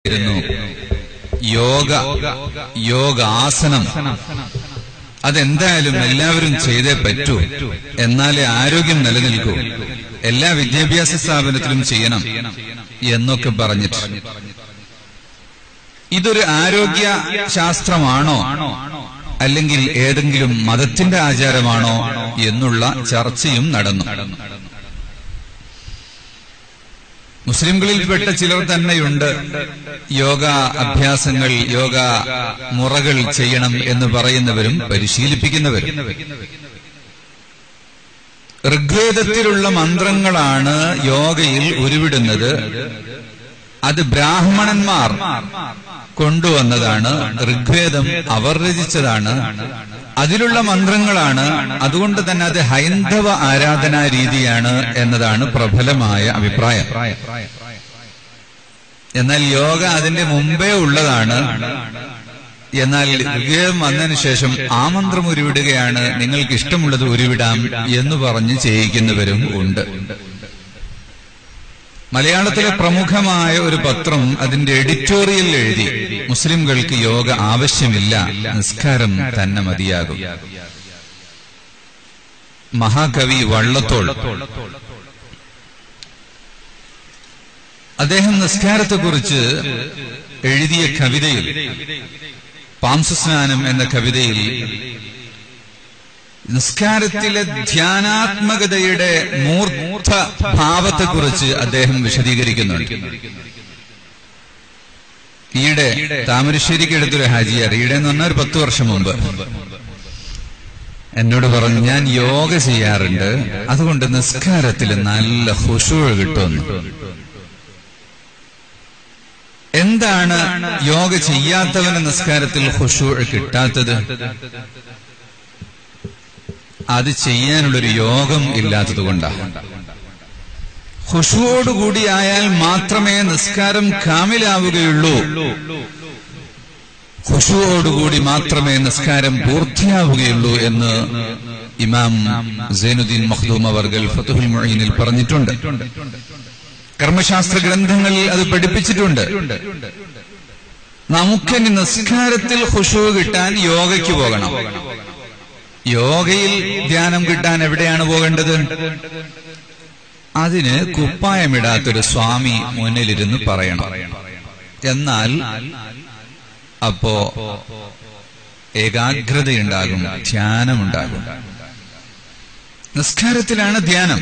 ആയിരുന്നു യോഗ യോഗാസനം അതെന്തായാലും എല്ലാവരും ചെയ്തേ പറ്റൂ എന്നാലേ ആരോഗ്യം നിലനിൽക്കൂ എല്ലാ വിദ്യാഭ്യാസ സ്ഥാപനത്തിലും ചെയ്യണം എന്നൊക്കെ പറഞ്ഞിട്ട് ഇതൊരു ആരോഗ്യ ശാസ്ത്രമാണോ അല്ലെങ്കിൽ ഏതെങ്കിലും മതത്തിന്റെ ആചാരമാണോ എന്നുള്ള ചർച്ചയും നടന്നു മുസ്ലിംകളിൽപ്പെട്ട ചിലർ തന്നെയുണ്ട് യോഗ അഭ്യാസങ്ങൾ യോഗ മുറകൾ ചെയ്യണം എന്ന് പറയുന്നവരും പരിശീലിപ്പിക്കുന്നവരും ഋഗ്വേദത്തിലുള്ള മന്ത്രങ്ങളാണ് യോഗയിൽ ഉരുവിടുന്നത് അത് ബ്രാഹ്മണന്മാർ കൊണ്ടുവന്നതാണ് ഋഗ്വേദം അവർ രചിച്ചതാണ് അതിലുള്ള മന്ത്രങ്ങളാണ് അതുകൊണ്ട് തന്നെ അത് ഹൈന്ദവ ആരാധനാ രീതിയാണ് എന്നതാണ് പ്രബലമായ അഭിപ്രായം എന്നാൽ യോഗ അതിന്റെ മുമ്പേ ഉള്ളതാണ് എന്നാൽ ഋഗ്വേദം വന്നതിന് ശേഷം ആ മന്ത്രം ഉരുവിടുകയാണ് നിങ്ങൾക്ക് ഇഷ്ടമുള്ളത് ഉരുവിടാം എന്ന് പറഞ്ഞ് ചെയ്യിക്കുന്നവരും ഉണ്ട് മലയാളത്തിലെ പ്രമുഖമായ ഒരു പത്രം അതിന്റെ എഡിറ്റോറിയൽ എഴുതി മുസ്ലിംകൾക്ക് യോഗ ആവശ്യമില്ല നിസ്കാരം തന്നെ മതിയാകും മഹാകവി വള്ളത്തോൾ അദ്ദേഹം നിസ്കാരത്തെക്കുറിച്ച് എഴുതിയ കവിതയിൽ പാംസസ്നാനം എന്ന കവിതയിൽ നിസ്കാരത്തിലെ ധ്യാനാത്മകതയുടെ മൂർത്ത ഭാവത്തെക്കുറിച്ച് അദ്ദേഹം വിശദീകരിക്കുന്നുണ്ട് ഈയിടെ താമരശ്ശേരിക്ക് എടുത്തൊരു ഹാജിയാർ ഈയിടെ എന്ന് പറഞ്ഞാൽ ഒരു പത്ത് വർഷം മുമ്പ് എന്നോട് പറഞ്ഞു ഞാൻ യോഗ ചെയ്യാറുണ്ട് അതുകൊണ്ട് നിസ്കാരത്തിൽ നല്ല ഹുഷൂഴ് കിട്ടുമെന്ന് എന്താണ് യോഗ ചെയ്യാത്തവന് നിസ്കാരത്തിൽ ഹുഷൂഴ് കിട്ടാത്തത് അത് ചെയ്യാനുള്ളൊരു യോഗം ഇല്ലാത്തത് കൊണ്ടാണ് ഹുഷുവോടുകൂടിയായാൽ മാത്രമേ നിസ്കാരം കാമിലാവുകയുള്ളൂ ഹുഷുവോടുകൂടി മാത്രമേ നിസ്കാരം പൂർത്തിയാവുകയുള്ളൂ എന്ന് ഇമാം സൈനുദ്ദീൻ മഖ്ദൂം അവർകൾ ഫത്തുഹുൽ മൊയ്നിൽ പറഞ്ഞിട്ടുണ്ട് കർമ്മശാസ്ത്ര ഗ്രന്ഥങ്ങളിൽ അത് പഠിപ്പിച്ചിട്ടുണ്ട് നമുക്കിനി നിസ്കാരത്തിൽ ഹുഷു കിട്ടാൻ യോഗയ്ക്ക് പോകണം യോഗയിൽ ധ്യാനം കിട്ടാൻ എവിടെയാണ് പോകേണ്ടത് അതിന് കുപ്പായമിടാത്തൊരു സ്വാമി മുന്നിലിരുന്ന് പറയണം എന്നാൽ അപ്പോ ഏകാഗ്രതയുണ്ടാകും ധ്യാനമുണ്ടാകും നിസ്കാരത്തിലാണ് ധ്യാനം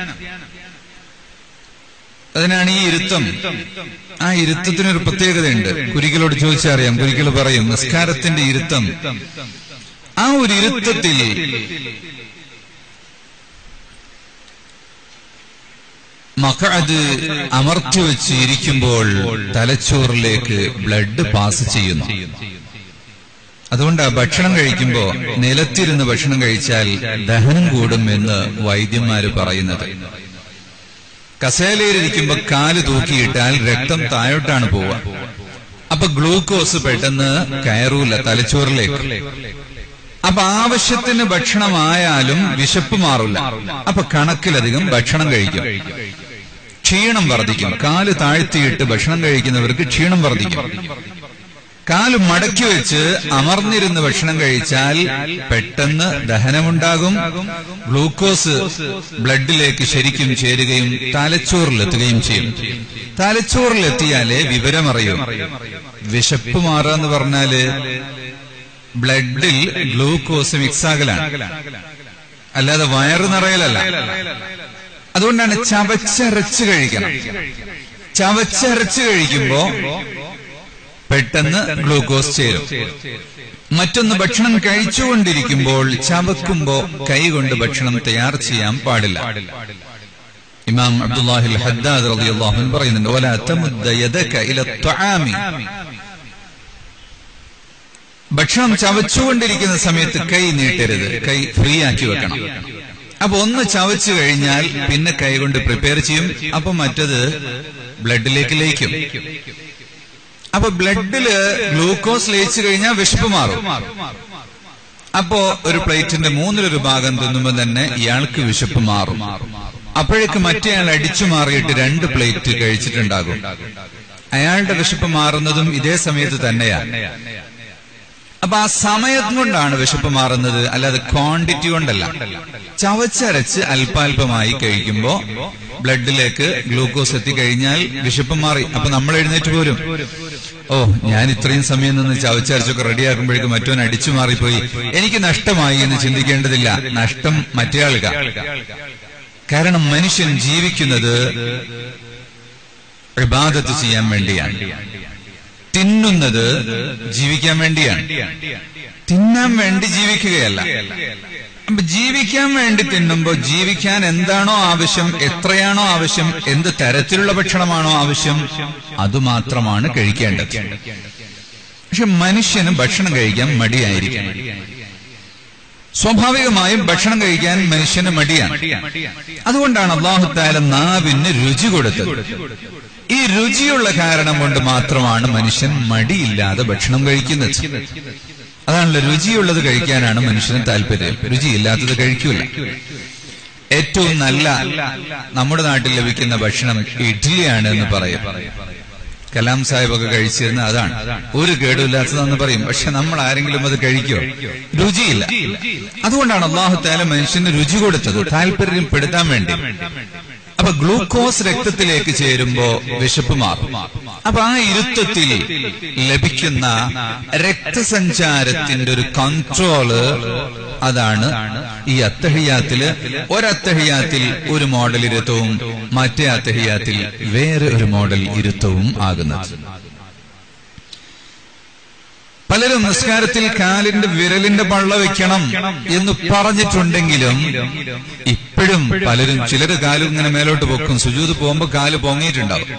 അതിനാണ് ഈ ഇരുത്തം ആ ഇരുത്തത്തിനൊരു പ്രത്യേകതയുണ്ട് കുരിക്കലോട് ചോദിച്ചറിയാം കുരിക്കൽ പറയും നിസ്കാരത്തിന്റെ ഇരുത്തം ആ ഒരു ഇരുത്തത്തിൽ മക്കത് അമർത്തി വെച്ച് ഇരിക്കുമ്പോൾ തലച്ചോറിലേക്ക് ബ്ലഡ് പാസ് ചെയ്യുന്നു അതുകൊണ്ട് ഭക്ഷണം കഴിക്കുമ്പോ നിലത്തിരുന്ന് ഭക്ഷണം കഴിച്ചാൽ ദഹനം കൂടും എന്ന് വൈദ്യന്മാര് പറയുന്നത് കസേലയിലിരിക്കുമ്പോ കാല് തൂക്കിയിട്ടാൽ രക്തം താഴോട്ടാണ് പോവുക അപ്പൊ ഗ്ലൂക്കോസ് പെട്ടെന്ന് കയറൂല തലച്ചോറിലേക്ക് അപ്പൊ ആവശ്യത്തിന് ഭക്ഷണമായാലും വിശപ്പ് മാറില്ല അപ്പൊ കണക്കിലധികം ഭക്ഷണം കഴിക്കും ക്ഷീണം വർദ്ധിക്കും കാല് താഴ്ത്തിയിട്ട് ഭക്ഷണം കഴിക്കുന്നവർക്ക് ക്ഷീണം വർദ്ധിക്കും കാല് മടക്കി വെച്ച് അമർന്നിരുന്ന് ഭക്ഷണം കഴിച്ചാൽ പെട്ടെന്ന് ദഹനമുണ്ടാകും ഗ്ലൂക്കോസ് ബ്ലഡിലേക്ക് ശരിക്കും ചേരുകയും തലച്ചോറിലെത്തുകയും ചെയ്യും തലച്ചോറിലെത്തിയാലേ വിവരമറിയും വിശപ്പ് മാറുക എന്ന് പറഞ്ഞാല് ബ്ലഡിൽ ഗ്ലൂക്കോസ് മിക്സ് ആകലാണ് അല്ലാതെ വയറ് നിറയലല്ല അതുകൊണ്ടാണ് ചവച്ചരച്ച് കഴിക്കണം ചവച്ചരച്ച് കഴിക്കുമ്പോ പെട്ടെന്ന് ഗ്ലൂക്കോസ് ചേരും മറ്റൊന്ന് ഭക്ഷണം കഴിച്ചുകൊണ്ടിരിക്കുമ്പോൾ ചവക്കുമ്പോ കൈകൊണ്ട് ഭക്ഷണം തയ്യാർ ചെയ്യാൻ പാടില്ല ഇമാം അബ്ദുല്ലാഹിൽ ഹദ്ദാദ് റളിയല്ലാഹു അൻഹു പറയുന്നുണ്ട് വലാ തമുദ്ദ യദക ഇല ത്വആമി ഭക്ഷണം ചവച്ചുകൊണ്ടിരിക്കുന്ന സമയത്ത് കൈ നീട്ടരുത് കൈ ഫ്രീ ആക്കി വെക്കണം അപ്പൊ ഒന്ന് ചവച്ചു കഴിഞ്ഞാൽ പിന്നെ കൈ കൊണ്ട് പ്രിപ്പയർ ചെയ്യും അപ്പൊ മറ്റത് ബ്ലഡിലേക്ക് ലയിക്കും അപ്പൊ ബ്ലഡില് ഗ്ലൂക്കോസ് ലയിച്ചു കഴിഞ്ഞാൽ വിശപ്പ് മാറും അപ്പോ ഒരു പ്ലേറ്റിന്റെ മൂന്നിലൊരു ഭാഗം തിന്നുമ്പോൾ തന്നെ ഇയാൾക്ക് വിശപ്പ് മാറും അപ്പോഴേക്ക് മറ്റേയാൾ അടിച്ചു മാറിയിട്ട് രണ്ട് പ്ലേറ്റ് കഴിച്ചിട്ടുണ്ടാകും അയാളുടെ വിശപ്പ് മാറുന്നതും ഇതേ സമയത്ത് തന്നെയാണ് അപ്പൊ ആ സമയം കൊണ്ടാണ് വിശപ്പ് മാറുന്നത് അല്ലാതെ ക്വാണ്ടിറ്റി കൊണ്ടല്ല ചവച്ചരച്ച് അല്പാൽപമായി കഴിക്കുമ്പോ ബ്ലഡിലേക്ക് ഗ്ലൂക്കോസ് എത്തിക്കഴിഞ്ഞാൽ വിശപ്പ് മാറി അപ്പൊ നമ്മൾ എഴുന്നേറ്റ് പോരും ഓ ഞാൻ ഇത്രയും സമയം നിന്ന് ചവച്ചരച്ചൊക്കെ റെഡിയാക്കുമ്പോഴേക്കും മറ്റോൻ അടിച്ചു മാറിപ്പോയി എനിക്ക് നഷ്ടമായി എന്ന് ചിന്തിക്കേണ്ടതില്ല നഷ്ടം മറ്റേയാളുക കാരണം മനുഷ്യൻ ജീവിക്കുന്നത് ഇബാദത്ത് ചെയ്യാൻ വേണ്ടിയാണ് തിന്നുന്നത് ജീവിക്കാൻ വേണ്ടിയാണ് തിന്നാൻ വേണ്ടി ജീവിക്കുകയല്ല അപ്പൊ ജീവിക്കാൻ വേണ്ടി തിന്നുമ്പോ ജീവിക്കാൻ എന്താണോ ആവശ്യം എത്രയാണോ ആവശ്യം എന്ത് തരത്തിലുള്ള ഭക്ഷണമാണോ ആവശ്യം അതുമാത്രമാണ് കഴിക്കേണ്ടത് പക്ഷെ മനുഷ്യന് ഭക്ഷണം കഴിക്കാൻ മടിയായിരിക്കും സ്വാഭാവികമായും ഭക്ഷണം കഴിക്കാൻ മനുഷ്യന് മടിയാണ് അതുകൊണ്ടാണ് അള്ളാഹുത്താല നാവിന് രുചി കൊടുത്തത് ഈ രുചിയുള്ള കാരണം കൊണ്ട് മാത്രമാണ് മനുഷ്യൻ മടിയില്ലാതെ ഭക്ഷണം കഴിക്കുന്നത് അതാണല്ലോ രുചിയുള്ളത് കഴിക്കാനാണ് മനുഷ്യന് താല്പര്യം രുചിയില്ലാത്തത് കഴിക്കൂല ഏറ്റവും നല്ല നമ്മുടെ നാട്ടിൽ ലഭിക്കുന്ന ഭക്ഷണം ഇഡ്ഡലിയാണ് എന്ന് പറയും കലാം സാഹിബ് ഒക്കെ കഴിച്ചിരുന്ന അതാണ് ഒരു കേടുമില്ലാത്തതെന്ന് പറയും പക്ഷെ നമ്മൾ ആരെങ്കിലും അത് കഴിക്കോ രുചിയില്ല അതുകൊണ്ടാണ് അള്ളാഹു താല മനുഷ്യന് രുചി കൊടുത്തത് താല്പര്യപ്പെടുത്താൻ വേണ്ടി അപ്പൊ ഗ്ലൂക്കോസ് രക്തത്തിലേക്ക് ചേരുമ്പോ വിശപ്പ് മാറും അപ്പൊ ആ ഇരുത്തത്തിൽ ലഭിക്കുന്ന രക്തസഞ്ചാരത്തിന്റെ ഒരു കൺട്രോള് അതാണ് ഈ അത്തഹിയാത്തില് ഒരത്തഹിയാത്തിൽ ഒരു മോഡൽ ഇരുത്തവും മറ്റേ അത്തഹിയാത്തിൽ വേറെ ഒരു മോഡൽ ഇരുത്തവും ആകുന്നത് പലരും നിസ്കാരത്തിൽ കാലിന്റെ വിരലിന്റെ പള്ള വെക്കണം എന്ന് പറഞ്ഞിട്ടുണ്ടെങ്കിലും ഇപ്പോഴും പലരും ചിലർ കാലും ഇങ്ങനെ മേലോട്ട് പൊക്കും സുജൂത് പോകുമ്പോ കാല് പൊങ്ങിയിട്ടുണ്ടാവും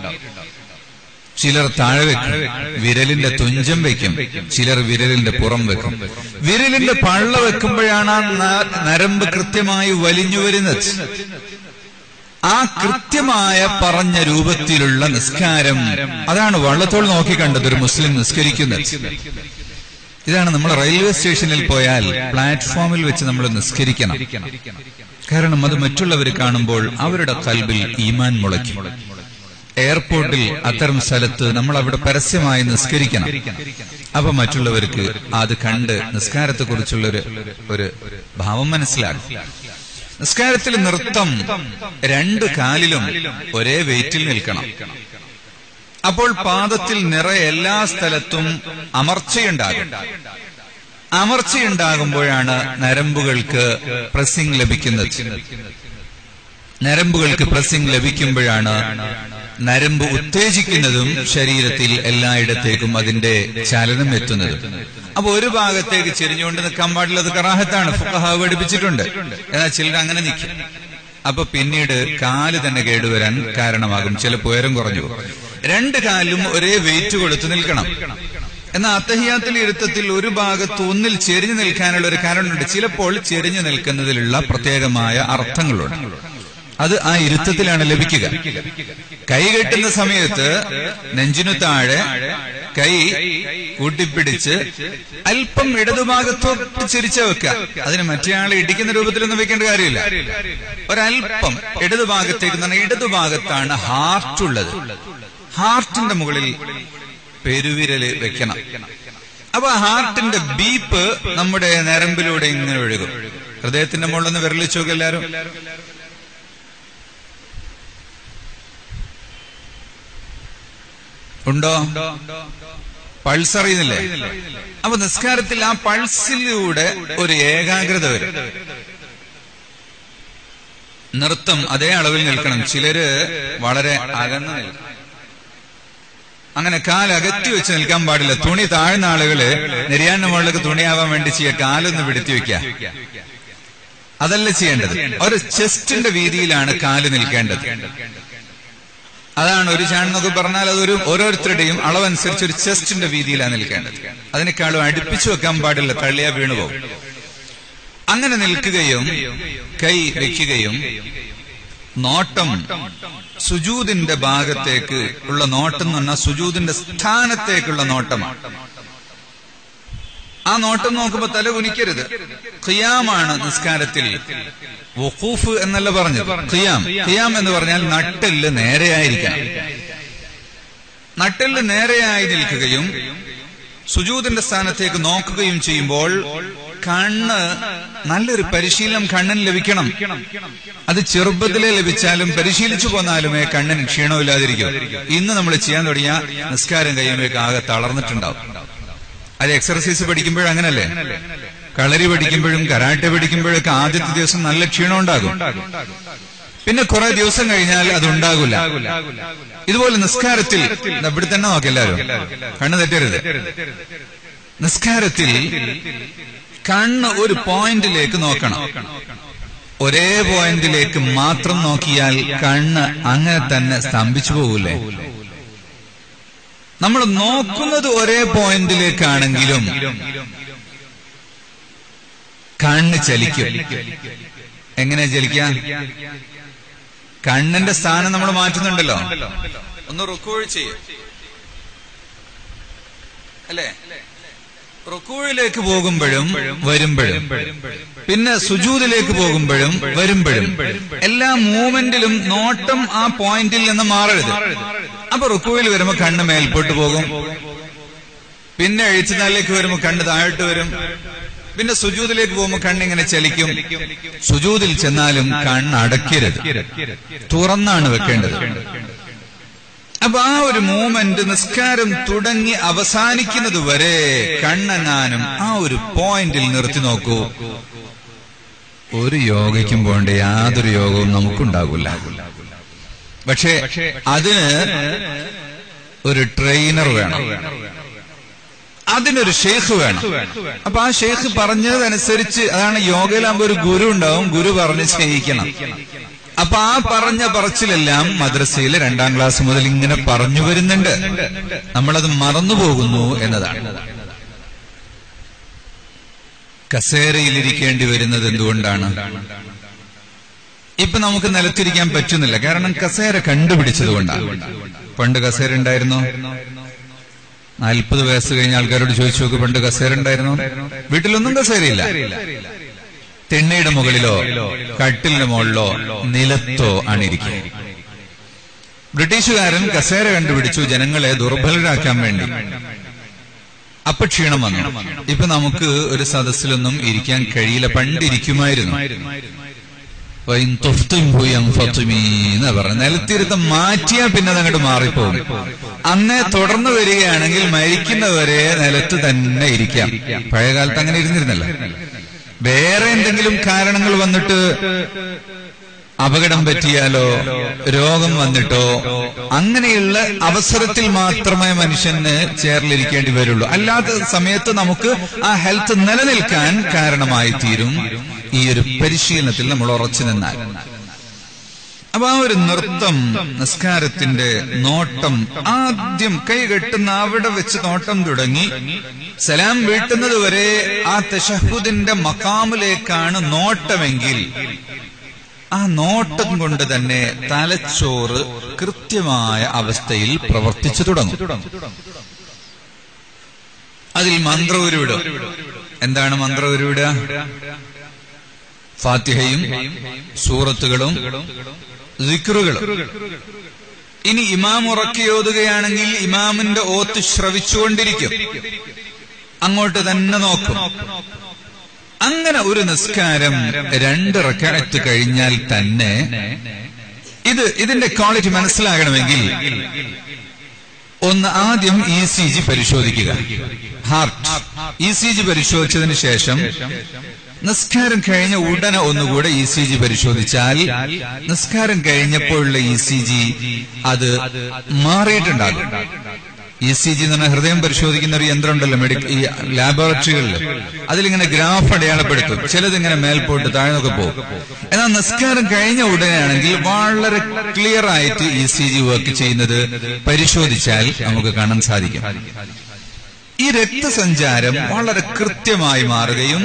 ചിലർ താഴെ വെക്കും വിരലിന്റെ തുഞ്ചം വെക്കും ചിലർ വിരലിന്റെ പുറം വെക്കും വിരലിന്റെ പള്ള വെക്കുമ്പോഴാണ് ആ നരമ്പ് കൃത്യമായി വലിഞ്ഞു വരുന്നത് ആ കൃത്യമായ പറഞ്ഞ രൂപത്തിലുള്ള നിസ്കാരം അതാണ് വള്ളത്തോൾ നോക്കിക്കണ്ടത് ഒരു മുസ്ലിം നിസ്കരിക്കുന്നത് ഇതാണ് നമ്മൾ റെയിൽവേ സ്റ്റേഷനിൽ പോയാൽ പ്ലാറ്റ്ഫോമിൽ വെച്ച് നമ്മൾ നിസ്കരിക്കണം കാരണം അത് മറ്റുള്ളവർ കാണുമ്പോൾ അവരുടെ കൽബിൽ ഈമാൻ മുളയ്ക്കും എയർപോർട്ടിൽ അത്തരം സ്ഥലത്ത് നമ്മൾ അവിടെ പരസ്യമായി നിസ്കരിക്കണം അപ്പൊ മറ്റുള്ളവർക്ക് അത് കണ്ട് നിസ്കാരത്തെ കുറിച്ചുള്ള ഒരു ഒരു ഭാവം മനസ്സിലാകും നിസ്കാരത്തിൽ നൃത്തം രണ്ട് കാലിലും ഒരേ വെയിറ്റിൽ നിൽക്കണം അപ്പോൾ പാദത്തിൽ നിറയെ എല്ലാ സ്ഥലത്തും അമർച്ചയുണ്ടാകും അമർച്ചയുണ്ടാകുമ്പോഴാണ് നരമ്പുകൾക്ക് പ്രസിംഗ് ലഭിക്കുന്നത് നരമ്പുകൾക്ക് പ്രസിംഗ് ലഭിക്കുമ്പോഴാണ് നരമ്പ് ഉത്തേജിക്കുന്നതും ശരീരത്തിൽ എല്ലായിടത്തേക്കും അതിന്റെ ചലനം എത്തുന്നത് അപ്പൊ ഒരു ഭാഗത്തേക്ക് ചെരിഞ്ഞുകൊണ്ട് നിൽക്കാൻ പാടില്ല അത് കറാഹത്താണ് ഫുഖഹാവ് പഠിപ്പിച്ചിട്ടുണ്ട് എന്നാൽ ചിലർ അങ്ങനെ നിൽക്കും അപ്പൊ പിന്നീട് കാല് തന്നെ കേടുവരാൻ കാരണമാകും ചിലപ്പോൾ ഉയരം കുറഞ്ഞു രണ്ട് കാലും ഒരേ വെയിറ്റ് കൊടുത്തു നിൽക്കണം എന്നാൽ അത്തഹിയാത്തിൽ ഇരുത്തത്തിൽ ഒരു ഭാഗത്ത് ഒന്നിൽ ചെരിഞ്ഞു നിൽക്കാനുള്ള ഒരു കാരണമുണ്ട് ചിലപ്പോൾ ചെരിഞ്ഞു നിൽക്കുന്നതിലുള്ള പ്രത്യേകമായ അർത്ഥങ്ങളുണ്ട് അത് ആ ഇരുത്തത്തിലാണ് ലഭിക്കുക കൈ കെട്ടുന്ന സമയത്ത് നെഞ്ചിനു താഴെ കൈ കൂട്ടിപ്പിടിച്ച് അല്പം ഇടതുഭാഗത്തോട്ട് ചിരിച്ച വെക്കുക അതിന് മറ്റേയാളെ ഇടിക്കുന്ന രൂപത്തിലൊന്നും വെക്കേണ്ട കാര്യമില്ല ഒരല്പം ഇടതുഭാഗത്തേക്ക് എന്ന് പറഞ്ഞാൽ ഇടതുഭാഗത്താണ് ഹാർട്ട് ഉള്ളത് ഹാർട്ടിന്റെ മുകളിൽ പെരുവിരല് വെക്കണം അപ്പൊ ഹാർട്ടിന്റെ ബീപ്പ് നമ്മുടെ നരമ്പിലൂടെ ഇങ്ങനെ ഒഴുകും ഹൃദയത്തിന്റെ മുകളിൽ വിരലിച്ചു നോക്കും എല്ലാരും ഉണ്ടോ പൾസ് അറിയുന്നില്ലേ അപ്പൊ നിസ്കാരത്തിൽ ആ പൾസിലൂടെ ഒരു ഏകാഗ്രത വരും നൃത്തം അതേ അളവിൽ നിൽക്കണം ചിലര് വളരെ അകന്നു നിൽക്കും അങ്ങനെ കാലകറ്റി വെച്ച് നിൽക്കാൻ പാടില്ല തുണി താഴ്ന്ന ആളുകള് നെരിയാന്റെ മുകളിലേക്ക് തുണിയാവാൻ വേണ്ടി ചെയ്യുക കാലൊന്ന് പിടുത്തി വെക്കുക അതല്ല ചെയ്യേണ്ടത് ഒരു ചെസ്റ്റിന്റെ വീതിയിലാണ് കാല് നിൽക്കേണ്ടത് അതാണ് ഒരു ചാണെന്നൊക്കെ പറഞ്ഞാൽ അതൊരു ഓരോരുത്തരുടെയും അളവനുസരിച്ച് ഒരു ചെസ്റ്റിന്റെ വീതിയിലാണ് നിൽക്കേണ്ടത് അതിനേക്കാളും അടുപ്പിച്ചു വെക്കാൻ പാടില്ല തള്ളിയാ വീണുപോകും അങ്ങനെ നിൽക്കുകയും കൈ വെക്കുകയും നോട്ടം സുജൂതിന്റെ ഭാഗത്തേക്ക് ഉള്ള നോട്ടം എന്ന് പറഞ്ഞാൽ സുജൂതിന്റെ സ്ഥാനത്തേക്കുള്ള നോട്ടമാണ് ആ നോട്ടം നോക്കുമ്പോ തല കുനിക്കരുത് ഖിയാമാണ് നിസ്കാരത്തിൽ വഖൂഫ് എന്നല്ല പറഞ്ഞത് ഖിയാം ഖിയാം എന്ന് പറഞ്ഞാൽ നട്ടെല്ല് നേരെയായിരിക്കണം നട്ടെല്ല് നേരെയായി നിൽക്കുകയും സുജൂതിന്റെ സ്ഥാനത്തേക്ക് നോക്കുകയും ചെയ്യുമ്പോൾ കണ്ണ് നല്ലൊരു പരിശീലനം കണ്ണിന് ലഭിക്കണം അത് ചെറുപ്പത്തിലെ ലഭിച്ചാലും പരിശീലിച്ചു പോന്നാലുമേ കണ്ണിന് ക്ഷീണമില്ലാതിരിക്കും ഇന്ന് നമ്മൾ ചെയ്യാൻ തുടങ്ങിയ നിസ്കാരം കഴിയുമ്പോഴേക്ക് ആകെ തളർന്നിട്ടുണ്ടാവും അത് എക്സർസൈസ് പഠിക്കുമ്പോഴും അങ്ങനല്ലേ കളരി പഠിക്കുമ്പോഴും കരാട്ടെ പഠിക്കുമ്പോഴൊക്കെ ആദ്യത്തെ ദിവസം നല്ല ക്ഷീണം ഉണ്ടാകും പിന്നെ കുറെ ദിവസം കഴിഞ്ഞാൽ അത് ഉണ്ടാകില്ല ഇതുപോലെ നിസ്കാരത്തിൽ ദാ ഇവിടെ തന്നെ നോക്കി എല്ലാവരും കണ്ണ് തെറ്റരുത് നിസ്കാരത്തിൽ കണ്ണ് ഒരു പോയിന്റിലേക്ക് നോക്കണം ഒരേ പോയിന്റിലേക്ക് മാത്രം നോക്കിയാൽ കണ്ണ് അങ്ങനെ തന്നെ സ്തംഭിച്ചു പോകൂലേ നമ്മൾ നോക്കുന്നത് ഒരേ പോയിന്റിലേക്കാണെങ്കിലും കണ്ണ് ചലിക്കും എങ്ങനെ ചലിക്കാം കണ്ണിന്റെ സ്ഥാനം നമ്മൾ മാറ്റുന്നുണ്ടല്ലോ ഒന്ന് റുക്കോഴ് ചെയ്യും അല്ലേ റുക്കൂഴിലേക്ക് പോകുമ്പോഴും വരുമ്പോഴും പിന്നെ സുജൂദിലേക്ക് പോകുമ്പോഴും വരുമ്പോഴും എല്ലാ മൂവ്മെന്റിലും നോട്ടം ആ പോയിന്റിൽ നിന്ന് മാറരുത് അപ്പൊ റുക്കുവിൽ വരുമ്പോ കണ്ണ് മേൽപോട്ട് പോകും പിന്നെ എഴുത്തുനാളിലേക്ക് വരുമ്പോ കണ്ണ് താഴോട്ട് വരും പിന്നെ സുജൂദിലേക്ക് പോകുമ്പോ കണ്ണിങ്ങനെ ചലിക്കും സുജൂദിൽ ചെന്നാലും കണ്ണ് അടയ്ക്കരുത് തുറന്നാണ് വെക്കേണ്ടത് അപ്പൊ ആ ഒരു മൂമെന്റ് നിസ്കാരം തുടങ്ങി അവസാനിക്കുന്നത് വരെ കണ്ണെങ്ങാനും ആ ഒരു പോയിന്റിൽ നിർത്തി നോക്കൂ ഒരു യോഗയ്ക്കും പോകേണ്ട യാതൊരു യോഗവും നമുക്കുണ്ടാകില്ല പക്ഷെ അതിന് ഒരു ട്രെയിനർ വേണം അതിനൊരു ഷെയ്ഖ് വേണം അപ്പൊ ആ ഷെയ്ഖ് പറഞ്ഞതനുസരിച്ച് അതാണ് യോഗയിലാകുമ്പോ ഒരു ഗുരു ഉണ്ടാവും ഗുരു പറഞ്ഞ് ചെയ്യിക്കണം അപ്പൊ ആ പറഞ്ഞ പറച്ചിലെല്ലാം മദ്രസയിൽ രണ്ടാം ക്ലാസ് മുതൽ ഇങ്ങനെ പറഞ്ഞു വരുന്നുണ്ട് നമ്മളത് മറന്നുപോകുന്നു എന്നതാണ് കസേരയിലിരിക്കേണ്ടി വരുന്നത് എന്തുകൊണ്ടാണ് ഇപ്പൊ നമുക്ക് നിലത്തിരിക്കാൻ പറ്റുന്നില്ല കാരണം കസേര കണ്ടുപിടിച്ചത് കൊണ്ടാണ് പണ്ട് കസേര ഉണ്ടായിരുന്നോ നാൽപ്പത് വയസ്സ് കഴിഞ്ഞ ആൾക്കാരോട് ചോദിച്ചു നോക്ക് പണ്ട് കസേര ഉണ്ടായിരുന്നോ വീട്ടിലൊന്നും കസേരയില്ല തെണ്ണയുടെ മുകളിലോ കട്ടിലിന്റെ മുകളിലോ നിലത്തോ ആണിരിക്കുക ബ്രിട്ടീഷുകാരൻ കസേര കണ്ടുപിടിച്ചു ജനങ്ങളെ ദുർബലരാക്കാൻ വേണ്ടി അപ്പൊ ക്ഷീണം വന്നു ഇപ്പൊ നമുക്ക് ഒരു സദസ്സിലൊന്നും ഇരിക്കാൻ കഴിയില്ല പണ്ടിരിക്കുമായിരുന്നു എന്ന് പറഞ്ഞു നിലത്തിരുത്തം മാറ്റിയാൽ പിന്നെ അതങ്ങോട്ട് മാറിപ്പോകും അന്നേ തുടർന്ന് വരികയാണെങ്കിൽ മരിക്കുന്നവരെ നിലത്ത് തന്നെ ഇരിക്കാം പഴയ കാലത്ത് അങ്ങനെ ഇരുന്നിരുന്നല്ലോ വേറെ എന്തെങ്കിലും കാരണങ്ങൾ വന്നിട്ട് അപകടം പറ്റിയാലോ രോഗം വന്നിട്ടോ അങ്ങനെയുള്ള അവസരത്തിൽ മാത്രമേ മനുഷ്യന് ചേർലിരിക്കേണ്ടി വരുള്ളൂ അല്ലാത്ത സമയത്ത് നമുക്ക് ആ ഹെൽത്ത് നിലനിൽക്കാൻ കാരണമായി തീരും ഈ ഒരു പരിശീലനത്തിൽ നമ്മൾ ഉറച്ചു നിന്നാൽ അപ്പൊ ആ ഒരു നൃത്തം നിസ്കാരത്തിന്റെ നോട്ടം ആദ്യം കൈ കെട്ടുന്ന അവിടെ വെച്ച് നോട്ടം തുടങ്ങി സലാം വീട്ടുന്നത് വരെ ആ തഷഹുദിന്റെ മക്കാമിലേക്കാണ് നോട്ടമെങ്കിൽ ആ നോട്ടം കൊണ്ട് തന്നെ തലച്ചോറ് കൃത്യമായ അവസ്ഥയിൽ പ്രവർത്തിച്ചു തുടങ്ങും അതിൽ മന്ത്ര ഉരുവിടും എന്താണ് മന്ത്ര ഉരുവിടുക ഫാത്തിഹയും സൂറത്തുകളും ദിക്റുകളും ഇനി ഇമാം ഉറക്കിയോതുകയാണെങ്കിൽ ഇമാമിന്റെ ഓത്ത് ശ്രവിച്ചുകൊണ്ടിരിക്കും അങ്ങോട്ട് തന്നെ നോക്കും അങ്ങനെ ഒരു നിസ്കാരം രണ്ട് റക്കാറ്റ് കഴിഞ്ഞാൽ തന്നെ ഇത് ഇതിന്റെ ക്വാളിറ്റി മനസ്സിലാകണമെങ്കിൽ ഒന്ന് ആദ്യം ഇ സി ജി പരിശോധിക്കുക ഹാർട്ട് ഇ സി ജി പരിശോധിച്ചതിന് ശേഷം നിസ്കാരം കഴിഞ്ഞ ഉടനെ ഒന്നുകൂടെ ഇ സി ജി പരിശോധിച്ചാൽ നിസ്കാരം കഴിഞ്ഞപ്പോഴുള്ള ഇ സി ജി അത് മാറിയിട്ടുണ്ടാകും ഇ സി ജി എന്ന് പറഞ്ഞാൽ ഹൃദയം പരിശോധിക്കുന്ന ഒരു യന്ത്രം ഉണ്ടല്ലോ മെഡിക്കൽ ഈ ലാബോറട്ടറികളിൽ അതിലിങ്ങനെ ഗ്രാഫ് അടയാളപ്പെടുത്തും ചിലതിങ്ങനെ മേൽപോട്ട് താഴ്ന്നൊക്കെ പോകും എന്നാൽ നിസ്കാരം കഴിഞ്ഞ ഉടനെയാണെങ്കിൽ വളരെ ക്ലിയർ ആയിട്ട് ഇ സി ജി വർക്ക് ചെയ്യുന്നത് പരിശോധിച്ചാൽ നമുക്ക് കാണാൻ സാധിക്കും ഈ രക്തസഞ്ചാരം വളരെ കൃത്യമായി മാറുകയും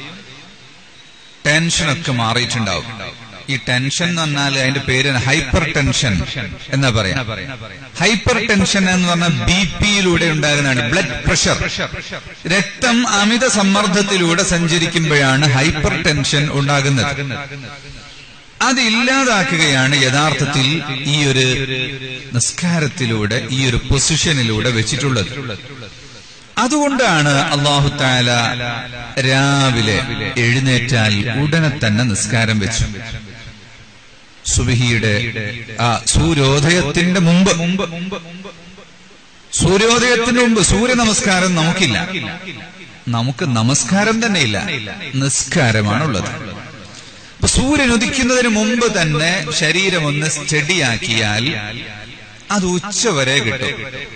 ടെൻഷനൊക്കെ മാറിയിട്ടുണ്ടാവും ഈ ടെൻഷൻ എന്ന് പറഞ്ഞാൽ അതിന്റെ പേര് ഹൈപ്പർ ടെൻഷൻ എന്നാ പറയാം ഹൈപ്പർ ടെൻഷൻ എന്ന് പറഞ്ഞാൽ ബി പിയിലൂടെ ഉണ്ടാകുന്നതാണ് ബ്ലഡ് പ്രഷർ രക്തം അമിത സമ്മർദ്ദത്തിലൂടെ സഞ്ചരിക്കുമ്പോഴാണ് ഹൈപ്പർ ടെൻഷൻ ഉണ്ടാകുന്നത് അതില്ലാതാക്കുകയാണ് യഥാർത്ഥത്തിൽ ഈ ഒരു നിസ്കാരത്തിലൂടെ ഈ ഒരു പൊസിഷനിലൂടെ വെച്ചിട്ടുള്ളത് അതുകൊണ്ടാണ് അള്ളാഹു താല രാവിലെ എഴുന്നേറ്റാൽ ഉടനെ തന്നെ നിസ്കാരം വെച്ചു സുബിഹിയുടെ ആ സൂര്യോദയത്തിന്റെ മുമ്പ് സൂര്യോദയത്തിന് മുമ്പ് സൂര്യ നമസ്കാരം നമുക്കില്ല നമുക്ക് നമസ്കാരം തന്നെ ഇല്ല നിസ്കാരമാണുള്ളത് അപ്പൊ സൂര്യൻ ഉദിക്കുന്നതിന് മുമ്പ് തന്നെ ശരീരം ഒന്ന് സ്റ്റഡിയാക്കിയാൽ അത് ഉച്ചവരെ കിട്ടും